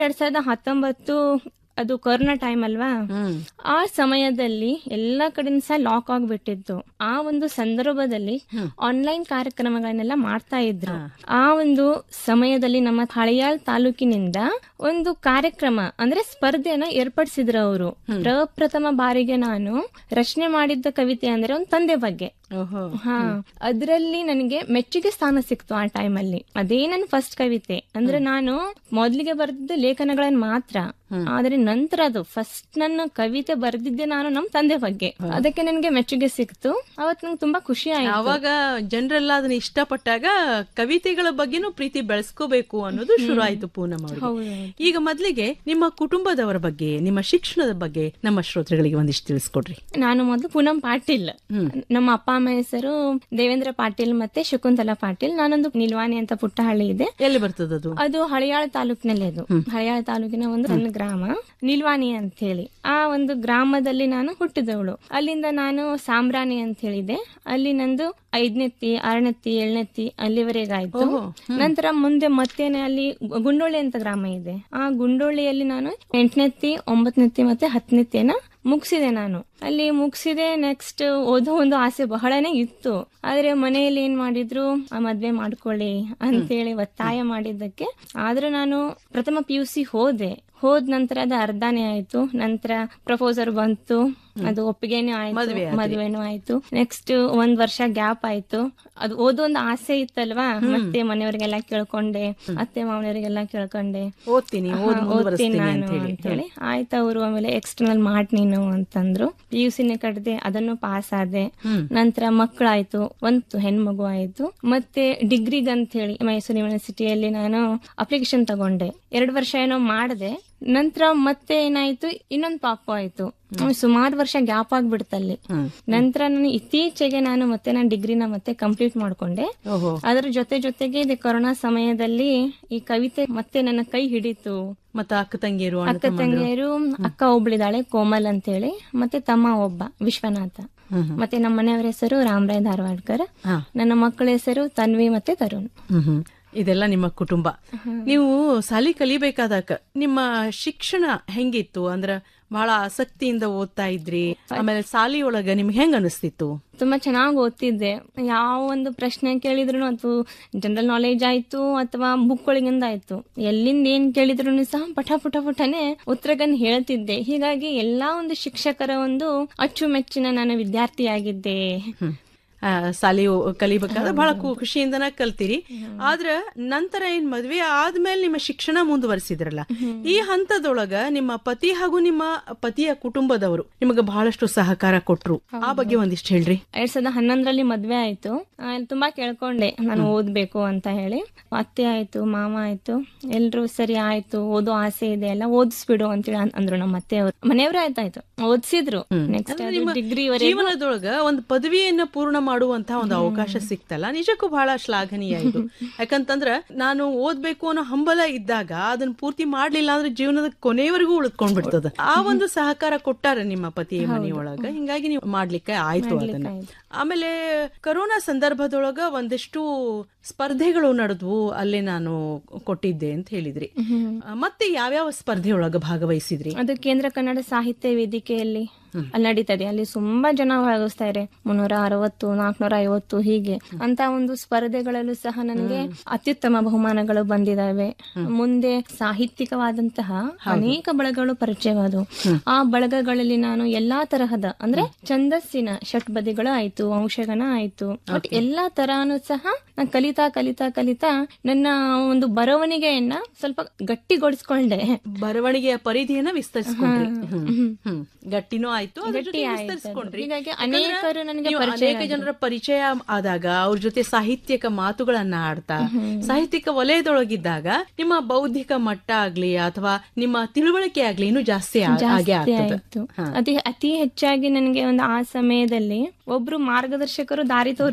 ಎರಡ್ ಸಾವಿರದ ಹತ್ತೊಂಬತ್ತು ಅದು ಕೊರೋನಾ ಟೈಮ್ ಅಲ್ವಾ ಹ್ಮ್ ಆ ಸಮಯದಲ್ಲಿ ಎಲ್ಲಾ ಕಡೆಯಿಂದ ಸಹ ಲಾಕ್ ಆಗ್ಬಿಟ್ಟಿತ್ತು ಆ ಒಂದು ಸಂದರ್ಭದಲ್ಲಿ ಆನ್ಲೈನ್ ಕಾರ್ಯಕ್ರಮಗಳನ್ನೆಲ್ಲ ಮಾಡ್ತಾ ಇದ್ರು ಆ ಒಂದು ಸಮಯದಲ್ಲಿ ನಮ್ಮ ಹಳಿಯಾಳ್ ತಾಲೂಕಿನಿಂದ ಒಂದು ಕಾರ್ಯಕ್ರಮ ಅಂದ್ರೆ ಸ್ಪರ್ಧೆನ ಏರ್ಪಡಿಸಿದ್ರು ಅವರು ಪ್ರಪ್ರಥಮ ಬಾರಿಗೆ ನಾನು ರಚನೆ ಮಾಡಿದ್ದ ಕವಿತೆ ಅಂದ್ರೆ ಒಂದು ತಂದೆ ಬಗ್ಗೆ ಓಹೋ ಹಾ ಅದ್ರಲ್ಲಿ ನನಗೆ ಮೆಚ್ಚುಗೆ ಸ್ಥಾನ ಸಿಕ್ತು ಆ ಟೈಮ್ ಅಲ್ಲಿ ಅದೇ ನನ್ನ ಫಸ್ಟ್ ಕವಿತೆ ಅಂದ್ರೆ ನಾನು ಮೊದ್ಲಿಗೆ ಬರೆದಿದ್ದ ಲೇಖನಗಳನ್ನ ಮಾತ್ರ ಆದ್ರೆ ನಂತರ ಅದು ಫಸ್ಟ್ ನನ್ನ ಕವಿತೆ ಬರೆದಿದ್ದೆ ನಾನು ನಮ್ ತಂದೆ ಬಗ್ಗೆ ಅದಕ್ಕೆ ನನಗೆ ಮೆಚ್ಚುಗೆ ಸಿಕ್ತು ಅವತ್ ನಂಗೆ ತುಂಬಾ ಖುಷಿ ಆಯ್ತು ಅವಾಗ ಜನರೆಲ್ಲ ಅದನ್ನ ಇಷ್ಟಪಟ್ಟಾಗ ಕವಿತೆಗಳ ಬಗ್ಗೆನೂ ಪ್ರೀತಿ ಬೆಳೆಸ್ಕೋಬೇಕು ಅನ್ನೋದು ಶುರು ಆಯ್ತು ಪೂನಂ ಅವರಿಗೆ ಹೌದು. ಈಗ ಮೊದ್ಲಿಗೆ ನಿಮ್ಮ ಕುಟುಂಬದವರ ಬಗ್ಗೆ ನಿಮ್ಮ ಶಿಕ್ಷಣದ ಬಗ್ಗೆ ನಮ್ಮ ಶ್ರೋತೃಗಳಿಗೆ ಒಂದಿಷ್ಟು ತಿಳಿಸ್ಕೊಡ್ರಿ ನಾನು ಮೊದಲು ಪೂನಂ ಪಾಟೀಲ್ ನಮ್ಮ ಅಪ್ಪ ಅಮ್ಮ ಹೆಸರು ದೇವೇಂದ್ರ ಪಾಟೀಲ್ ಮತ್ತೆ ಶಕುಂತಲಾ ಪಾಟೀಲ್ ನಾನೊಂದು ನಿಲ್ವಾನಿ ಅಂತ ಪುಟ್ಟ ಹಳ್ಳಿ ಇದೆ ಎಲ್ಲಿ ಬರ್ತದದು ಅದು ಹಳಿಯಾಳ ತಾಲೂಕಿನಲ್ಲಿ ಅದು ಹಳಿಯಾಳ ತಾಲೂಕಿನ ಒಂದು ಸಣ್ಣ ಗ್ರಾಮ ನಿಲ್ವಾನಿ ಅಂತ ಹೇಳಿ ಆ ಒಂದು ಗ್ರಾಮದಲ್ಲಿ ನಾನು ಹುಟ್ಟಿದವಳು ಅಲ್ಲಿಂದ ನಾನು ಸಾಂಬ್ರಾಣಿ ಅಂತ ಹೇಳಿದೆ ಅಲ್ಲಿ ನಂದು ಐದನೆತ್ತಿ ಆರನೆತ್ತಿ ಏಳನೆತ್ತಿ ಅಲ್ಲಿವರೆಗಾಯ್ತು ನಂತರ ಮುಂದೆ ಮತ್ತೇನೆ ಅಲ್ಲಿ ಗು- ಗುಂಡೋಳಿ ಅಂತ ಗ್ರಾಮ ಇದೆ ಆ ಗುಂಡೋಳಿಯಲ್ಲಿ ನಾನು ಎಂಟನೆತ್ತಿ ಒಂಬತ್ತನೆತ್ತಿ ಮತ್ತೆ ಹತ್ತನೆತ್ತಿಯನ್ನ ಮುಗಿಸಿದೆ ನಾನು ಅಲ್ಲಿ ಮುಗಿಸಿದೆ ನೆಕ್ಸ್ಟ್ ಓದೋ ಒಂದು ಆಸೆ ಬಹಳನೇ ಇತ್ತು ಆದ್ರೆ ಮನೆಯಲ್ಲಿ ಏನ್ ಮಾಡಿದ್ರು ಆ ಮದ್ವೆ ಮಾಡ್ಕೊಳ್ಳಿ ಅಂತೇಳಿ ಒತ್ತಾಯ ಮಾಡಿದ್ದಕ್ಕೆ ಆದ್ರೆ ನಾನು ಪ್ರಥಮ ಪಿ ಯು ಸಿ ಹೋದೆ ಹೋದ್ ನಂತರ ಅದು ಅರ್ಧನೇ ಆಯ್ತು ನಂತರ ಪ್ರಪೋಸರ್ ಬಂತು ಅದು ಒಪ್ಪಿಗೆನೂ ಆಯ್ತು ಮದ್ವೆನೂ ಆಯ್ತು ನೆಕ್ಸ್ಟ್ ಒಂದ್ ವರ್ಷ ಗ್ಯಾಪ್ ಆಯ್ತು ಅದು ಓದೋ ಒಂದು ಆಸೆ ಇತ್ತಲ್ವಾ ಮತ್ತೆ ಮನೆಯವರಿಗೆಲ್ಲ ಕೇಳ್ಕೊಂಡೆ ಅತ್ತೆ ಮಾವನವರಿಗೆಲ್ಲ ಕೇಳ್ಕೊಂಡೆ ಓದ್ತೀನಿ ಓದ್ ಹಾ, ಮುಂದುವರಿಸ್ತೀನಿ ಓದ್ತೀನಿ ಅಂತ ನಾನು ಹೇಳಿ ಅಂತೇಳಿ ಆಯ್ತು ಅವರು ಆಮೇಲೆ ಎಕ್ಸ್ಟರ್ನಲ್ ಮಾಡ್ ನೀನು ಅಂತಂದ್ರು ಪಿ ಯು ಸಿನೇ ಕಟ್ದೆ ಅದನ್ನು ಪಾಸ್ ಆದೆ ನಂತರ ಮಕ್ಕಳಾಯ್ತು ಒಂದು ಹೆಣ್ಮಗು ಆಯ್ತು ಮತ್ತೆ ಡಿಗ್ರಿಗಂತ ಹೇಳಿ ಮೈಸೂರು ಯೂನಿವರ್ಸಿಟಿಯಲ್ಲಿ ನಾನು ಅಪ್ಲಿಕೇಶನ್ ತಗೊಂಡೆ ಎರಡು ವರ್ಷ ಏನೋ ಮಾಡಿದೆ ನಂತರ ಮತ್ತೆ ಏನಾಯ್ತು ಇನ್ನೊಂದು ಪಾಪು ಆಯ್ತು ಸುಮಾರು ವರ್ಷ ಗ್ಯಾಪ್ ಆಗ್ಬಿಡ್ತಲ್ಲಿ ನಂತರ ನಾನು ಇತ್ತೀಚೆಗೆ ನಾನು ಮತ್ತೆ ನಾನು ಡಿಗ್ರಿನ ಮತ್ತೆ ಕಂಪ್ಲೀಟ್ ಮಾಡ್ಕೊಂಡೆ ಓಹೋ ಅದರ ಜೊತೆ ಜೊತೆಗೆ ಇದು ಕೊರೋನಾ ಸಮಯದಲ್ಲಿ ಈ ಕವಿತೆ ಮತ್ತೆ ನನ್ನ ಕೈ ಹಿಡಿತು ಮತ್ತ ಅಕ್ಕ ತಂಗಿಯರು ಅಣ್ಣ ಅಕ್ಕ ತಂಗಿಯರು ಅಕ್ಕ ಒಬ್ಳಿದಾಳೆ ಕೋಮಲ್ ಅಂತ ಹೇಳಿ ಮತ್ತೆ ತಮ್ಮ ಒಬ್ಬ ವಿಶ್ವನಾಥ ಮತ್ತೆ ನಮ್ಮ ಮನೆಯವರ ಹೆಸರು ರಾಮರಾಯ್ ಧಾರವಾಡ್ಕರ್ ಹಾ. ನನ್ನ ಮಕ್ಕಳ ಹೆಸರು ತನ್ವಿ ಮತ್ತೆ ತರುಣ್ ಹ್ಮ್ ಹ್ಮ್. ಇದೆಲ್ಲ ನಿಮ್ಮ ಕುಟುಂಬ ನೀವು ಸಾಲಿ ಕಲಿಬೇಕಾದಾಗ ನಿಮ್ಮ ಶಿಕ್ಷಣ ಹೆಂಗಿತ್ತು ಅಂದ್ರ ಬಹಳ ಆಸಕ್ತಿಯಿಂದ ಓದ್ತಾ ಇದ್ರಿ ಆಮೇಲೆ ಸಾಲಿ ಒಳಗ ನಿಮ್ಗೆ ಹೆಂಗ್ ಅನಿಸ್ತಿತ್ತು ತುಂಬಾ ಚೆನ್ನಾಗಿ ಓದ್ತಿದ್ದೆ ಯಾವ ಒಂದು ಪ್ರಶ್ನೆ ಕೇಳಿದ್ರು ಅದು ಜನರಲ್ ನಾಲೆಜ್ ಆಯ್ತು ಅಥವಾ ಬುಕ್ ಒಳಗಿಂದ ಆಯ್ತು ಎಲ್ಲಿಂದ ಏನ್ ಕೇಳಿದ್ರು ಸಹ ಪಟ ಪಟ ಪಟನೆ ಉತ್ತರಗನ್ ಹೇಳ್ತಿದ್ದೆ ಹೀಗಾಗಿ ಎಲ್ಲಾ ಒಂದು ಶಿಕ್ಷಕರ ಒಂದು ಅಚ್ಚುಮೆಚ್ಚಿನ ನಾನು ವಿದ್ಯಾರ್ಥಿಯಾಗಿದ್ದೆ ಹ್ಮ್. ಆ, ಸಾಲಿ ಓ- ಕಲಿಬೇಕಾದ್ರೆ ಬಹಳ ಖು- ಖುಷಿಯಿಂದನ ಕಲ್ತೀರಿ ಆದ್ರ ನಂತರ ಏನ್ ಮದ್ವೆ ಆದ್ಮೇಲೆ ನಿಮ್ಮ ಶಿಕ್ಷಣ ಮುಂದುವರಿಸಿದ್ರಲ್ಲ ಈ ಹಂತದೊಳಗ ನಿಮ್ಮ ಪತಿ ಹಾಗೂ ನಿಮ್ಮ ಪತಿಯ ಕುಟುಂಬದವರು ನಿಮಗೆ ಬಹಳಷ್ಟು ಸಹಕಾರ ಕೊಟ್ರು ಆ ಬಗ್ಗೆ ಒಂದಿಷ್ಟು ಹೇಳ್ರಿ ಎರಡ್ ಸಾವಿರದ ಹನ್ನೊಂದರಲ್ಲಿ ಮದ್ವೆ ಆಯ್ತು ಆ, ಅಲ್ಲಿ ತುಂಬಾ ಕೇಳ್ಕೊಂಡೆ ನಾನು ಓದ್ಬೇಕು ಅಂತ ಹೇಳಿ ಅತ್ತೆ ಆಯ್ತು ಮಾಮ ಆಯ್ತು ಎಲ್ರು ಸರಿ ಆಯ್ತು ಓದೋ ಆಸೆ ಇದೆ ಎಲ್ಲ ಓದಿಸ್ಬಿಡು ಅಂತೇಳಿ ಅನ್- ಅಂದ್ರು ನಮ್ಮ ಅತ್ತೆಯವರು ಮನೆಯವರು ಆಯ್ತಾಯ್ತು ಓದಿಸಿದ್ರು ನೆಕ್ಸ್ಟ್ ಡಿಗ್ರಿ ಜೀವನದೊಳಗ ಒಂದು ಪದವಿಯನ್ನ ಪೂರ್ಣ ಮಾಡುವಂತ ಒಂದು ಅವಕಾಶ ಸಿಕ್ತಲ್ಲ ನಿಜಕ್ಕೂ ಬಹಳ ಶ್ಲಾಘನೀಯ ಇದು ಯಾಕಂತಂದ್ರ ನಾನು ಓದ್ಬೇಕು ಅನ್ನೋ ಹಂಬಲ ಇದ್ದಾಗ ಅದನ್ನ ಪೂರ್ತಿ ಮಾಡ್ಲಿಲ್ಲ ಅಂದ್ರೆ ಜೀವನದ ಕೊನೆಯವರೆಗೂ ಉಳಿದ್ಕೊಂಡ್ ಬಿಡ್ತದ ಆ ಒಂದು ಸಹಕಾರ ಕೊಟ್ಟಾರ ನಿಮ್ಮ ಪತಿಯ ಮನೆಯೊಳಗ ಹಿಂಗಾಗಿ ನೀವು ಮಾಡ್ಲಿಕ್ಕೆ ಆಯ್ತು ಅದನ್ನ ಆಮೇಲೆ ಕರೋನಾ ಸಂದರ್ಭದೊಳಗ ಒಂದಿಷ್ಟು ಸ್ಪರ್ಧೆಗಳು ನಡೆದ್ವು ಅಲ್ಲೇ ನಾನು ಕೊಟ್ಟಿದ್ದೆ ಅಂತ ಹೇಳಿದ್ರಿ ಆ, ಮತ್ತೆ ಯಾವ್ಯಾವ ಸ್ಪರ್ಧೆಯೊಳಗ ಭಾಗವಹಿಸಿದ್ರಿ ಅದು ಕೇಂದ್ರ ಕನ್ನಡ ಸಾಹಿತ್ಯ ವೇದಿಕೆಯಲ್ಲಿ ಅಲ್ಲಿ ನಡೀತದೆ ಅಲ್ಲಿ ತುಂಬಾ ಜನ ಭಾಗವಹಿಸ್ತಾರೆ ಮುನ್ನೂರ ಅರವತ್ತು ನಾಲ್ಕನೂರ ಐವತ್ತು ಹೀಗೆ ಅಂತ ಒಂದು ಸ್ಪರ್ಧೆಗಳಲ್ಲೂ ಸಹ ನನಗೆ ಅತ್ಯುತ್ತಮ ಬಹುಮಾನಗಳು ಬಂದಿದಾವೆ ಮುಂದೆ ಸಾಹಿತ್ಯಿಕವಾದಂತಹ ಅನೇಕ ಬಳಗಗಳು ಪರಿಚಯವಾದವು ಆ ಬಳಗಗಳಲ್ಲಿ ನಾನು ಎಲ್ಲಾ ತರಹದ ಅಂದ್ರೆ ಛಂದಸ್ಸಿನ ಷಟ್ಬದಿಗಳು ಆಯ್ತು ಅಂಶಗಣ ಆಯ್ತು ಬಟ್ ಎಲ್ಲಾ ತರಾನು ಸಹ ನಾನು ಕಲಿತಾ ಕಲಿತಾ ಕಲಿತಾ ನನ್ನ ಒಂದು ಬರವಣಿಗೆಯನ್ನ ಸ್ವಲ್ಪ ಗಟ್ಟಿಗೊಳಿಸ್ಕೊಂಡೆ ಬರವಣಿಗೆಯ ಪರಿಧಿಯನ್ನ ವಿಸ್ತರಿಸ್ಕೊಂಡ್ರಿ ಹ್ಮ್. ಹ್ಮ್. ಗಟ್ಟಿನೂ ಆಯ್ತು ಅದ್ರ ಜೊತೆ ಗಟ್ಟಿ ಆಯ್ತು ಅದು. ವಿಸ್ತರಿಸ್ಕೊಂಡ್ರಿ ಹೀಗಾಗಿ ಯಾಕಂದ್ರೆ ಅನೇಕರು ನನಗೆ ನೀವು ಪರಿಚಯ ಅನೇಕ ಜನರ ಪರಿಚಯ ಆದಾಗ ಅವ್ರ ಜೊತೆ ಸಾಹಿತ್ಯಿಕ ಮಾತುಗಳನ್ನ ಆಡ್ತಾ ಸಾಹಿತ್ಯಿಕ ವಲಯದೊಳಗಿದ್ದಾಗ ನಿಮ್ಮ ಬೌದ್ಧಿಕ ಮಟ್ಟ ಆಗ್ಲಿ ಅಥವಾ ನಿಮ್ಮ ತಿಳುವಳಿಕೆ ಆಗ್ಲಿ ಇನ್ನೂ ಜಾಸ್ತಿ ಆ- ಆಗೇ ಜಾಸ್ತಿ ಆಗ್ತದೆ ಆಯ್ತು ಅತಿ ಅತಿ ಹೆಚ್ಚಾಗಿ ನನಗೆ ಒಂದು ಆ ಸಮಯದಲ್ಲಿ ಒಬ್ರು ಮಾರ್ಗದರ್ಶಕರು ದಾರಿ ತೋರಿದ್ರು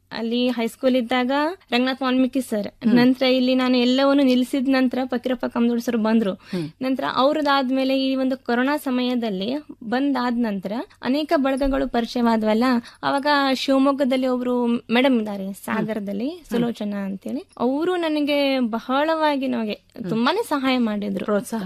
ಅಲ್ಲಿ ಹೈಸ್ಕೂಲ್ ಇದ್ದಾಗ ರಂಗನಾಥ್ ವಾಲ್ಮೀಕಿ ಸರ್ ನಂತರ ಇಲ್ಲಿ ನಾನು ಎಲ್ಲವನ್ನು ನಿಲ್ಸಿದ ನಂತರ ಫಕೀರಪ್ಪ ಕಮ್ದೋಡ್ ಸರ್ ಬಂದ್ರು ನಂತರ ಅವ್ರದಾದ್ಮೇಲೆ ಈ ಒಂದು ಕೊರೋನಾ ಸಮಯದಲ್ಲಿ ಬಂದಾದ ನಂತರ ಅನೇಕ ಬಳಗಗಳು ಪರಿಚಯವಾದ್ವಲ್ಲ ಅವಾಗ ಶಿವಮೊಗ್ಗದಲ್ಲಿ ಒಬ್ರು ಮೇಡಮ್ ಇದ್ದಾರೆ ಸಾಗರದಲ್ಲಿ ಸುಲೋಚನಾ ಅಂತೇಳಿ ಅವರು ನನಗೆ ಬಹಳವಾಗಿ ನಮಗೆ ತುಂಬಾನೇ ಸಹಾಯ ಮಾಡಿದ್ರು ಪ್ರೋತ್ಸಾಹ